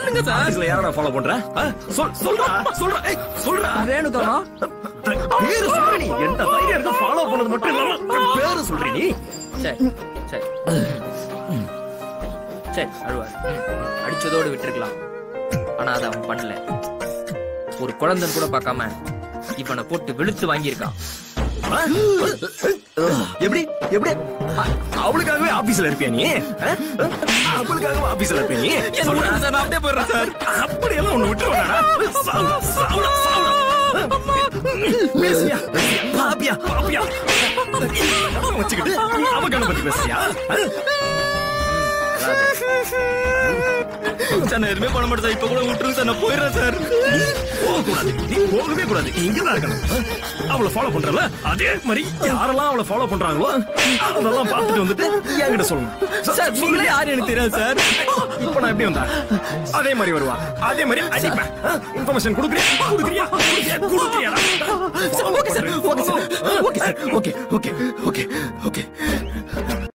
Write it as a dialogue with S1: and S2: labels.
S1: சொல்லுங்க சார்
S2: ஆபீஸ்ல யாரடா ஃபாலோ பண்ற ஆ? சொல் சொல்றா சொல்றா ஏய் சொல்றா
S1: ரேணுகாமா
S2: பேரு சொல்ற நீ என்ன தைரியம் இருக்க ஃபாலோ பண்ணது மட்டும் இல்லாம பேரு சொல்ற நீ
S1: சரி சரி சரி அழுவார் அடிச்சதோடு விட்டுருக்கலாம் ஆனா அதை அவன் பண்ணல ஒரு குழந்தைன்னு கூட பார்க்காம இவனை போட்டு வெளுத்து வாங்கியிருக்கான்
S2: ஆ? எப்படி எப்படி அ- அவளுக்காகவே ஆபீஸ்ல இருப்பியா நீ ஆ? அவளுக்காகவே ஆபீஸ்ல இருப்பியா நீ சொல்றா.
S1: சார் நான் அப்படியே போயிடுறேன் சார்
S2: அப்படியெல்லாம் ஒண்ணு விட்டுருவாடா சாவுடா, சாவுடா, சாவுடா. பேசுறியா? பாப்பியா, பாப்பியா. வச்சுக்கிட்டு அவ பத்தி பேசுறியா ஆ?
S1: சார் நான் எதுவுமே பண்ண மாட்டேன் சார் இப்ப கூட விட்டுருங்க சார் நான் போயிடுறேன் சார்
S2: நீ போகக்கூடாது நீ போகவே கூடாது நீ இங்கதான் இருக்கணும் அவளை ஃபாலோ பண்றல அதே மாதிரி யாரெல்லாம் அவளை ஃபாலோ பண்றாங்களோ அதெல்லாம் பார்த்துட்டு வந்துட்டு என்கிட்ட சொல்லணும்
S1: சார் நீங்களே யாரு எனக்கு தெரியாது சார்
S2: இப்ப நான் எப்படி வந்தா அதே மாதிரி வருவா அதே மாதிரி அடிப்பேன் இன்ஃபர்மேஷன் கொடுக்குறியா கொடுக்குறியா கொடுக்குறியா கொடுக்குறியா
S1: okay sir okay sir okay sir
S2: okay okay okay okay